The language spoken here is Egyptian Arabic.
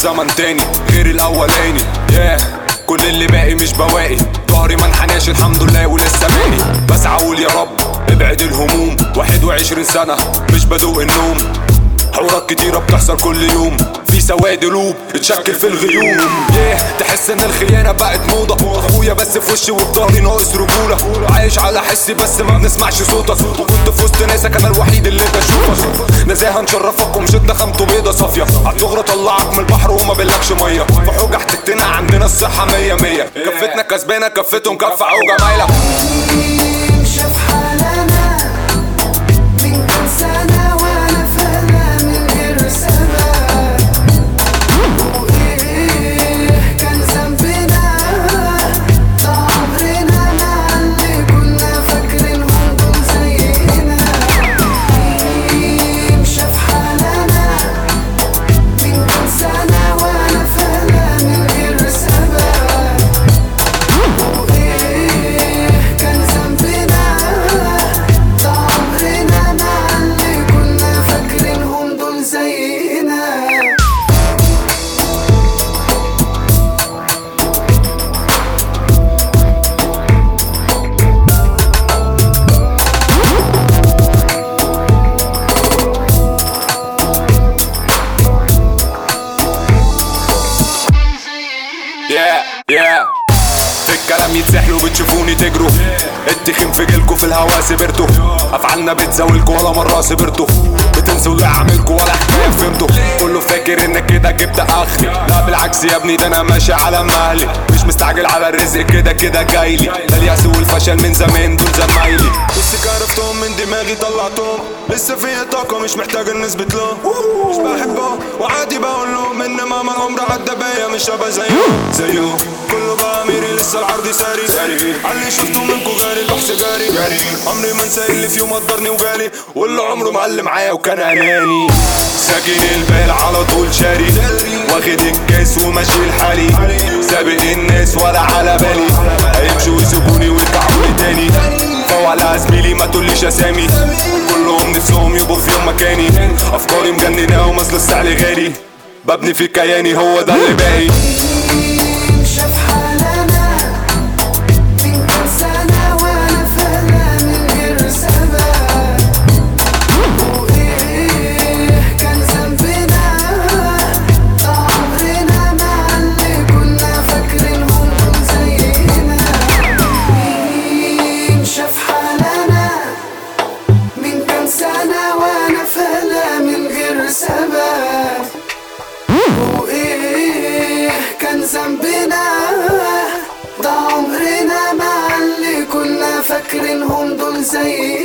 زمن تاني غير الاولاني yeah. كل اللي باقي مش بواقي ظهري ما انحناش الحمد لله ولسه باقي بسعى اقول يا رب ابعد الهموم 21 سنة مش بدوق النوم حوارات كتيرة بتحصل كل يوم في سواد قلوب اتشكل في الغيوم yeah. تحس ان الخيانة بقت موضة اخويا بس في وشي وبضهري ناقص رجولة عايش على حسي بس ما بنسمعش صوتك وكنت في وسط ناسك انا الوحيد اللي بشوفك نزاهة نشرفك ومشيت خامته بيضة صافية عالدغرة طلعك من البحر وما بلكش مية في حوجة احتجتنا عندنا الصحة مية مية كفتنا كسبانة كفتهم كف عوجة مايلة شاف حالنا من كام سنة وأنا فانا من غير سبب وإيه كان ذنبنا ده عمرنا مع اللي كنا فاكرينهم دول زينا مين شاف حالنا من كام سنة وأنا فانا من غير سبب وإيه كان ذنبنا ده عمرنا مع اللي كنا فاكرينهم دول زينا yeah yeah في الكلام يتسحلوا بتشوفوني تجروا التخين في جيلكوا في الهوا سبرتوا افعالنا بتزاولكوا ولا مرة سبرتوا بتنسوا اللي عاملكوا ولا حكاية فهمتوا كله فاكر انك كده جبت اخري لا بالعكس يا ابني ده انا ماشي على مهلي مش مستعجل على الرزق كده كده جايلي ده اليأس والفشل من زمان دول زمايلي بس عرفتهم من دماغي طلعتهم لسه فيا طاقة مش محتاج ان اثبت لهم مش بحبهم وعادي بقول لهم ان مهما العمر عدى بيا مش هبقى زيهم زيهم كله بقى ميري لسه العرض ساري ساري علي شفته منكو غالي البحث جاري جاري عمري ما انسى اللي في يوم قدرني وجالي واللي عمره معلم معايا وكان اناني ساكن البال على طول شاري واخد الكاس وماشي لحالي سابق الناس ولا على بالي هيمشوا ويسيبوني ويرجعوا لي تاني فولا زميلي ما تقوليش اسامي كلهم نفسهم يبقوا في يوم مكاني افكاري مجننه ومثل السعر غالي ببني في كياني هو ده اللي باقي شاف حالنا من كام سنة وأنا فانا من غير سبب وإيه كان ذنبنا ده عمرنا مع اللي كنا فاكرينهم دول زينا مين شاف حالنا من كام سنة وأنا فانا من غير سبب وإيه كان ذنبنا ده عمرنا مع اللي كنا فاكرينهم دول زينا